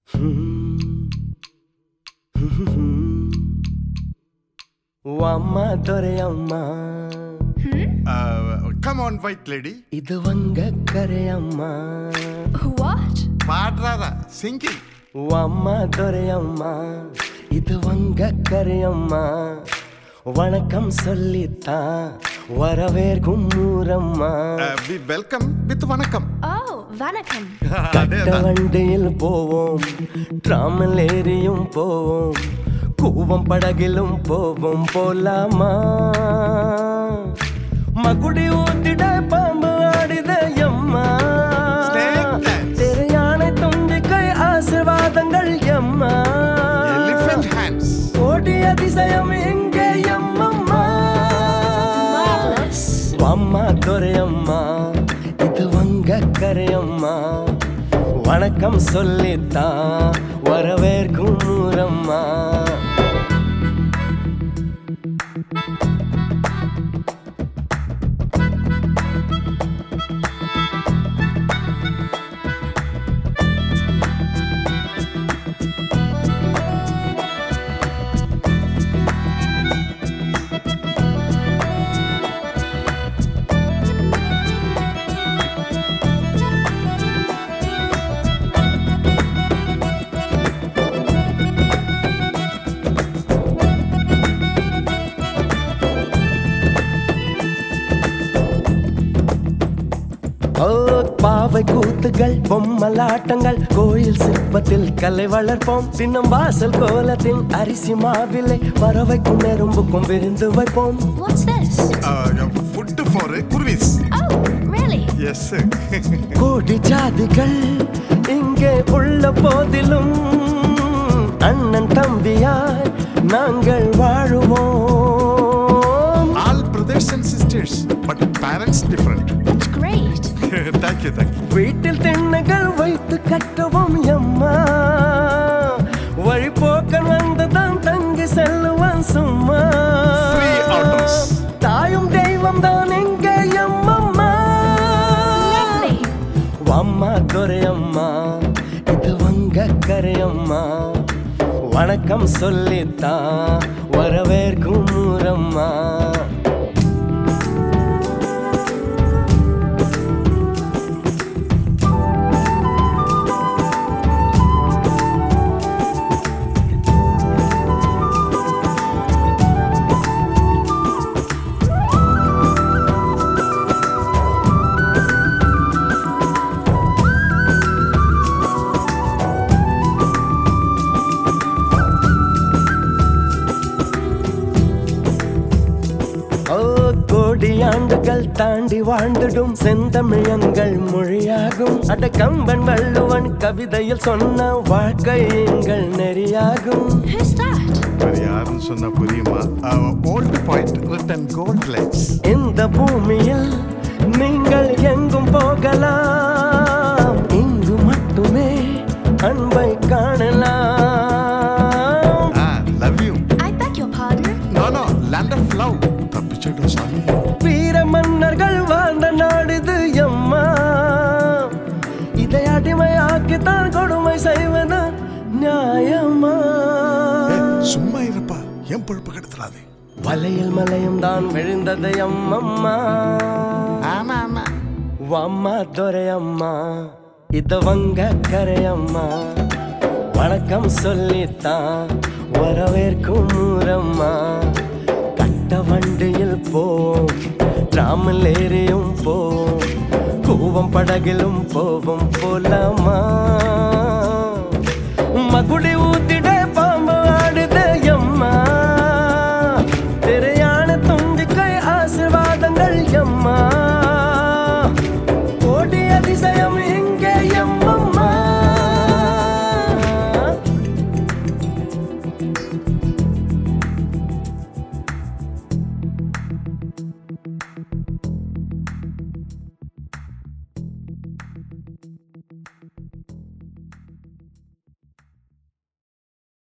ఓ అమ్మ దొరయమ్మ come on white lady ఇది వంగ కరెయమ్మ What? పాడరాదా సింకింగ్ ఓ అమ్మ దొరయమ్మ இது வங்க கரையம்மா வணக்கம் சொல்லித்தான் வரவேற்கும் ஊரம்மா we welcome with vanakkam Oh, Vanakkam. అదే கட்ட வண்டியில் போவோம் டிராமல் ஏறியும் போவோம் கூவம் படகிலும் போவோம் போலாமா மகுடி ஊத்திட பாம்பு ஆடித எம்மா Snake dance. திரையானை தும்பிக்கை ஆசிர்வாதங்கள் எம்மா ఎలిఫెంట్ హ్యాండ్స్ கோடி அதிசயம் எங்கே எம்மம்மா Marvelous. அம்மா துரையம்மா இது வங்க கரையம்மா வணக்கம் சொல்லித்தான் வரவேற்கும் ஊரம்மா ஓ, பாவை கூத்துகள் பொம்மலாட்டங்கள் கோயில் சிற்பத்தில் கலை வளர்ப்போம் தின்னம் வாசல் கோலத்தின் அரிசி மாவிலை பறவைக்கும் நெரும்புக்கும் விருந்து வைப்போம் What's this? ఫుడ్ ఫర్ కుర్వీస్ Oh, really? ఎస్ கோடி ஜாதிகள் இங்கே உள்ள போதிலும் அண்ணன் தம்பியாய் நாங்கள் வாழுவோம் all brothers and sisters but parents different That's great. Thank you thank you வீட்டில் திண்ணைகள் வைத்து கட்டுவோம் எம்மா வழிபோக்கன் வந்துதான் தங்கி செல்லுவான் சும்மா Free outdoors. தாயும் தெய்வம் தான் எங்கே எம்மம்மா Lovely. அம்மா துரையம்மா இது வங்க கரையம்மா வணக்கம் சொல்லித்தான் வரவேற்கும் ஊரம்மா ஓ கோடி ஆண்டுகள் தாண்டி வாழ்ந்திடும் செந்தமிழங்கள் மொழியாகும் அட கம்பன் வள்ளுவன் கவிதையில் சொன்ன வாழ்க்கை எங்கள் நெறியாகும் Who's that? మరి யாருன்னு சொன்னா புரியுமா old point return gold lights இந்த பூமியில் நீங்கள் எங்கும் போகலாம் இங்கு மட்டுமே அன்பை காணலாம் love you I beg your pardon. No no land of love తప్పించడం స్వామి வீர மன்னர்கள் வாழ்ந்த நாடுது எம்மா இதை அடிமையாக்கித்தான் கொடுமை செய்வது நியாயமா சும்மா இருப்பா என் பொழுப்பு கெடுத்துறாதே வலையில் மலையும் தான் விழுந்தது அம்மம்மா ஆமா ஆமா அம்மா துரையம்மா இது வங்க கரையம்மா வணக்கம் சொல்லித்தான் வரவேற்கும் ஊரம்மா கட்ட வண்டியில் போவோம் டிராமல் ஏறியும் போவோம் கூவம் படகிலும் போவோம் போலாமா